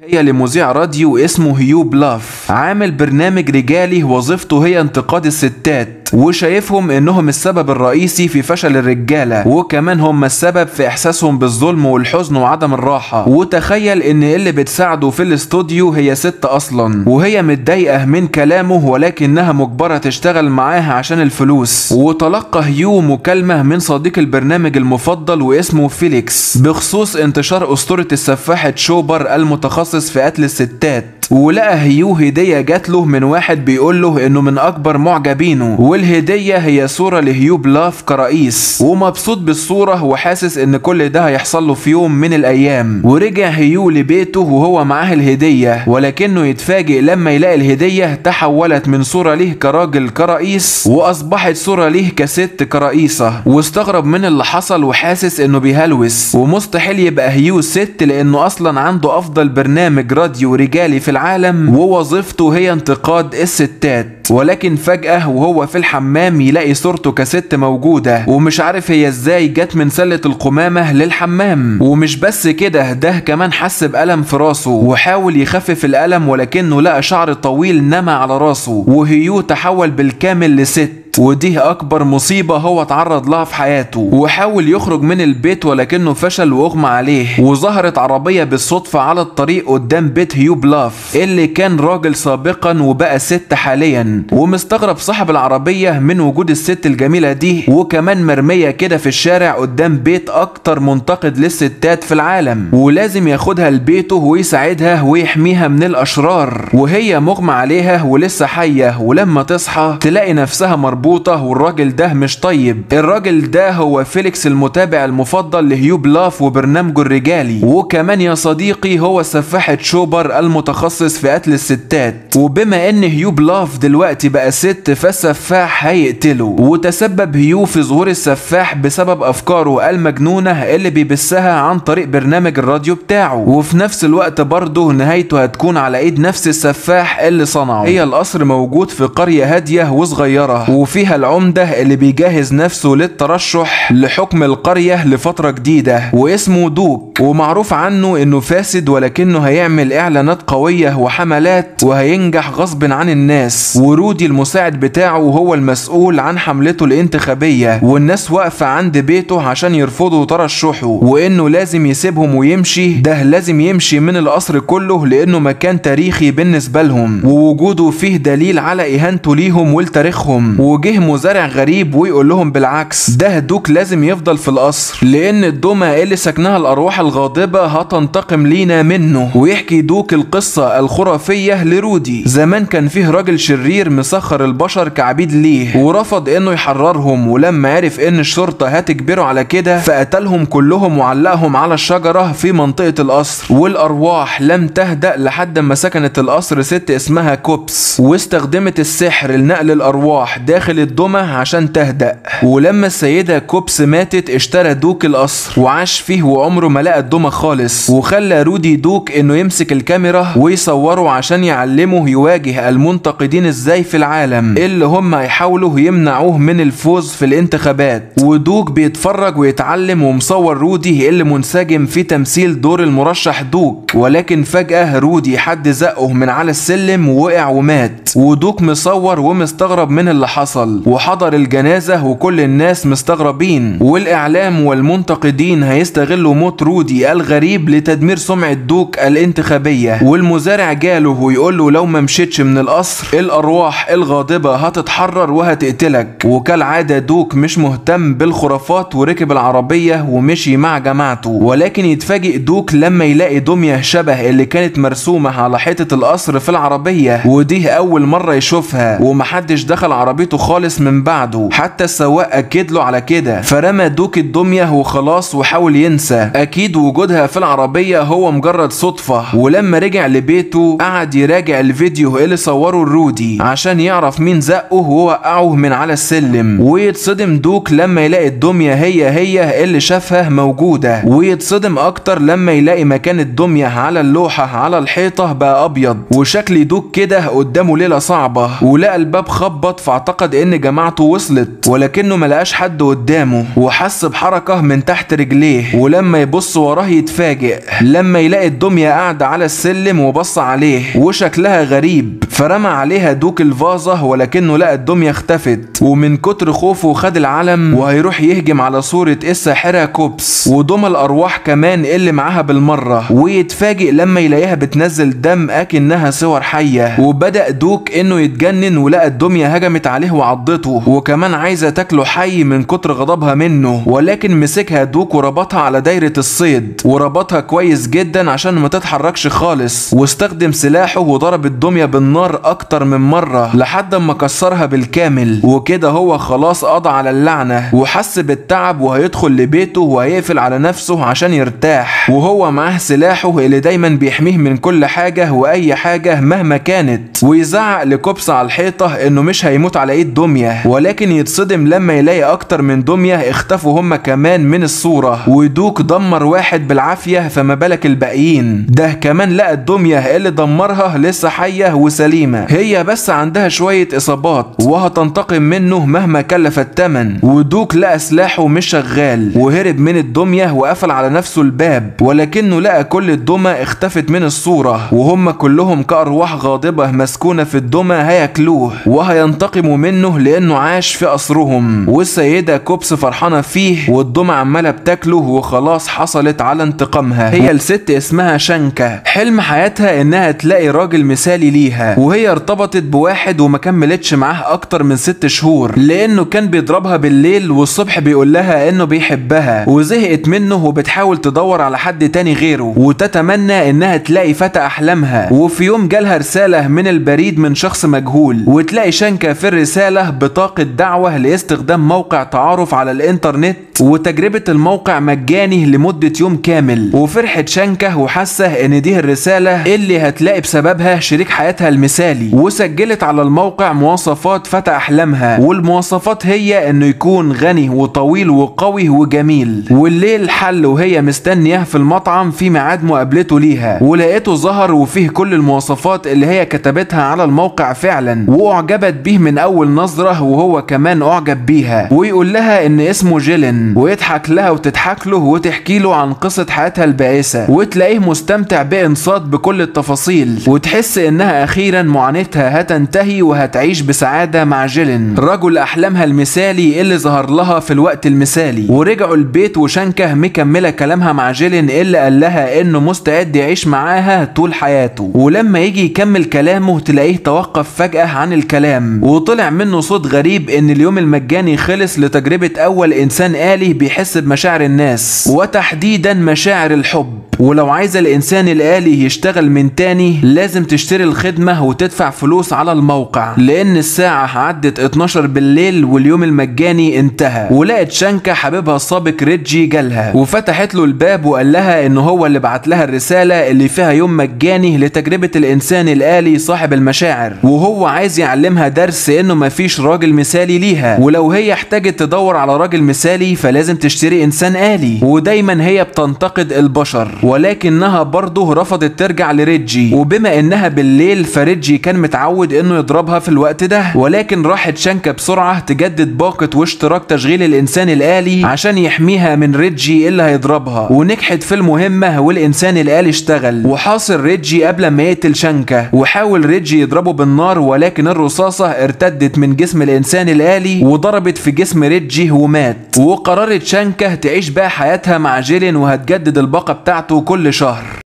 هي لمذيع راديو اسمه هيو بلاف عامل برنامج رجالي وظيفته هي انتقاد الستات وشايفهم انهم السبب الرئيسي في فشل الرجاله وكمان هم السبب في احساسهم بالظلم والحزن وعدم الراحه وتخيل ان اللي بتساعده في الاستوديو هي ست اصلا وهي متضايقه من كلامه ولكنها مجبره تشتغل معاه عشان الفلوس وتلقى هيو مكالمه من صديق البرنامج المفضل واسمه فيليكس بخصوص انتشار اسطوره السفاحه شوبر المتخصص في قتل الستات ولقى هيو هدية جات له من واحد بيقول له انه من اكبر معجبينه والهدية هي صورة لهيو بلاف كرئيس ومبسوط بالصورة وحاسس ان كل ده هيحصل له في يوم من الايام ورجع هيو لبيته وهو معاه الهدية ولكنه يتفاجئ لما يلاقي الهدية تحولت من صورة ليه كراجل كرئيس واصبحت صورة ليه كست كرئيسة واستغرب من اللي حصل وحاسس انه بيهلوس ومستحيل يبقى هيو ست لانه اصلا عنده افضل برنامج راديو رجالي في العالم ووظيفته هي انتقاد الستات ولكن فجأة وهو في الحمام يلاقي صورته كست موجودة ومش عارف هي ازاي جت من سلة القمامة للحمام ومش بس كده ده كمان حس بألم في راسه وحاول يخفف الألم ولكنه لقى شعر طويل نما على راسه وهيو تحول بالكامل لست ودي اكبر مصيبة هو اتعرض لها في حياته وحاول يخرج من البيت ولكنه فشل واغمى عليه وظهرت عربية بالصدفة على الطريق قدام بيت هيو بلاف اللي كان راجل سابقا وبقى ست حاليا ومستغرب صاحب العربية من وجود الست الجميلة دي وكمان مرمية كده في الشارع قدام بيت اكتر منتقد للستات في العالم ولازم ياخدها لبيته ويساعدها ويحميها من الاشرار وهي مغمى عليها ولسه حية ولما تصحى تلاقي نفسها مربوطة مربوطة والراجل ده مش طيب الراجل ده هو فيليكس المتابع المفضل لهيو بلاف وبرنامجه الرجالي وكمان يا صديقي هو سفاحة شوبر المتخصص في قتل الستات وبما ان هيو بلاف دلوقتي بقى ست فالسفاح هيقتله وتسبب هيو في ظهور السفاح بسبب افكاره المجنونة اللي بيبثها عن طريق برنامج الراديو بتاعه وفي نفس الوقت برضه نهايته هتكون على ايد نفس السفاح اللي صنعه هي القصر موجود في قرية هادية وصغيرة وفيها العمدة اللي بيجهز نفسه للترشح لحكم القرية لفترة جديدة واسمه دوك ومعروف عنه انه فاسد ولكنه هيعمل اعلانات قوية وحملات وهينجح غصب عن الناس ورودي المساعد بتاعه هو المسؤول عن حملته الانتخابية والناس واقفة عند بيته عشان يرفضوا ترشحه وانه لازم يسيبهم ويمشي ده لازم يمشي من القصر كله لانه مكان تاريخي بالنسبة لهم ووجوده فيه دليل على اهانته ليهم ولتاريخهم وجه مزارع غريب ويقول لهم بالعكس ده دوك لازم يفضل في القصر لان الدمى اللي سكنها الارواح الغاضبة هتنتقم لينا منه ويحكي دوك القصة الخرافية لرودي زمان كان فيه راجل شرير مسخر البشر كعبيد ليه ورفض انه يحررهم ولما عرف ان الشرطة هتجبره على كده فقتلهم كلهم وعلقهم على الشجرة في منطقة القصر والارواح لم تهدأ لحد ما سكنت القصر ست اسمها كوبس واستخدمت السحر لنقل الارواح داخل الدمى عشان تهدأ ولما السيدة كوبس ماتت اشترى دوك القصر وعاش فيه وعمره ما لقى الدمى خالص وخلى رودي دوك انه يمسك الكاميرا ويصوره عشان يعلمه يواجه المنتقدين ازاي في العالم اللي هم هيحاولوا يمنعوه من الفوز في الانتخابات ودوك بيتفرج ويتعلم ومصور رودي اللي منسجم في تمثيل دور المرشح دوك ولكن فجأة رودي حد زقه من على السلم ووقع ومات ودوك مصور ومستغرب من اللي حصل وحضر الجنازة وكل الناس مستغربين والإعلام والمنتقدين هيستغلوا موت رودي الغريب لتدمير سمعة دوك الانتخابية والمزارع جاله ويقول له لو ما مشيتش من القصر الأرواح الغاضبة هتتحرر وهتقتلك وكالعادة دوك مش مهتم بالخرافات وركب العربية ومشي مع جماعته ولكن يتفاجئ دوك لما يلاقي دمية شبه اللي كانت مرسومة على حيطة القصر في العربية ودي أول مرة يشوفها ومحدش دخل عربيته خالص من بعده حتى السواق أكد له على كده فرمى دوك الدمية وخلاص وحاول ينسى أكيد وجودها في العربية هو مجرد صدفة ولما رجع لبيته قعد يراجع الفيديو اللي صوره الرودي عشان يعرف مين زقه ووقعه من على السلم ويتصدم دوك لما يلاقي الدمية هي هي اللي شافها موجودة ويتصدم أكتر لما يلاقي مكان الدمية على اللوحة على الحيطة بقى أبيض وشكل دوك كده قدامه ليلة صعبة ولقى الباب خبط فاعتقد اعتقد ان جماعته وصلت ولكنه ملقاش حد قدامه وحس بحركة من تحت رجليه ولما يبص وراه يتفاجئ لما يلاقي الدمية قاعدة على السلم وبص عليه وشكلها غريب فرمى عليها دوك الفازة ولكنه لقى الدمية اختفت ومن كتر خوفه خد العلم وهيروح يهجم على صورة الساحرة كوبس ودمى الأرواح كمان اللي معاها بالمرة ويتفاجئ لما يلاقيها بتنزل دم أكنها صور حية وبدأ دوك إنه يتجنن ولقى الدمية هجمت عليه وعضته وكمان عايزة تاكله حي من كتر غضبها منه ولكن مسكها دوك وربطها على دايرة الصيد وربطها كويس جدا عشان ما تتحركش خالص واستخدم سلاحه وضرب الدمية بالنار أكتر من مرة لحد ما كسرها بالكامل وكده هو خلاص قضى على اللعنة وحس بالتعب وهيدخل لبيته وهيقفل على نفسه عشان يرتاح وهو معاه سلاحه اللي دايما بيحميه من كل حاجة وأي حاجة مهما كانت ويزعق لكوبس على الحيطة إنه مش هيموت على إيد دمية ولكن يتصدم لما يلاقي أكتر من دمية اختفوا هما كمان من الصورة ودوك دمر واحد بالعافية فما بالك الباقيين ده كمان لقى الدمية اللي دمرها لسه حية وسليمة هي بس عندها شوية إصابات وهتنتقم منه مهما كلف التمن ودوك لقى سلاحه مش شغال وهرب من الدمية وقفل على نفسه الباب ولكنه لقى كل الدمى اختفت من الصورة وهم كلهم كأرواح غاضبة مسكونة في الدمى هياكلوه وهينتقموا منه لأنه عاش في قصرهم والسيدة كوبس فرحانة فيه والدمى عمالة بتاكله وخلاص حصلت على انتقامها هي الست اسمها شانكا حلم حياتها انها تلاقي راجل مثالي ليها وهي ارتبطت بواحد وما كملتش معاه اكتر من ست شهور لانه كان بيضربها بالليل والصبح بيقول لها انه بيحبها وزهقت منه وبتحاول تدور على حد تاني غيره وتتمنى انها تلاقي فتى احلامها وفي يوم جالها رسالة من البريد من شخص مجهول وتلاقي شانكا في الرسالة بطاقة دعوة لاستخدام موقع تعارف على الانترنت وتجربة الموقع مجاني لمدة يوم كامل وفرحت شانكا وحاسة ان دي الرسالة اللي هتلاقي بسببها شريك حياتها المثالي وسجلت على الموقع مواصفات فتى احلامها والمواصفات هي انه يكون غني وطويل وقوي وجميل والليل حل وهي مستنياه في المطعم في ميعاد مقابلته ليها ولقيته ظهر وفيه كل المواصفات اللي هي كتبتها على الموقع فعلا واعجبت بيه من اول نظرة وهو كمان اعجب بيها ويقول لها ان اسمه جيلن ويضحك لها وتضحك له وتحكي له عن قصة حياتها البائسة وتلاقيه مستمتع بانصات بكل التفاصيل وتحس انها اخيرا معاناتها هتنتهي وهتعيش بسعادة مع جيلن رجل احلامها المثالي اللي ظهر لها في الوقت المثالي ورجعوا البيت وشانكه مكملة كلامها مع جيلن اللي قال لها انه مستعد يعيش معاها طول حياته ولما يجي يكمل كلامه تلاقيه توقف فجأة عن الكلام وطلع منه صوت غريب ان اليوم المجاني خلص لتجربة اول انسان آلي بيحس بمشاعر الناس وتحديدا مشاعر الحب ولو عايز الانسان الآلي يشتغل من تاني لازم تشتري الخدمة وتدفع فلوس على الموقع لان الساعة عدت 12 بالليل واليوم المجاني انتهى ولقت شانكا حبيبها السابق ريجي جالها وفتحت له الباب وقال لها ان هو اللي بعت لها الرسالة اللي فيها يوم مجاني لتجربة الانسان الآلي صاحب المشاعر وهو عايز يعلمها درس انه مفيش راجل مثالي ليها ولو هي احتاجت تدور على راجل مثالي فلازم تشتري انسان آلي ودايما هي بتنتقد البشر ولكنها برضه رفضت ترجع لريجي وبما انها بالليل فريجي كان متعود انه يضربها في الوقت ده ولكن راحت شانكا بسرعة تجدد باقة واشتراك تشغيل الانسان الآلي عشان يحميها من ريجي اللي هيضربها ونجحت في المهمة والانسان الآلي اشتغل وحاصر ريجي قبل ما يقتل شانكا وحاول ريجي يضربه بالنار ولكن الرصاصة ارتدت من جسم الانسان الآلي وضربت في جسم ريجي ومات وقررت شانكا تعيش بقى حياتها مع جيلين وهتجدد الباقة بتاعته كل شهر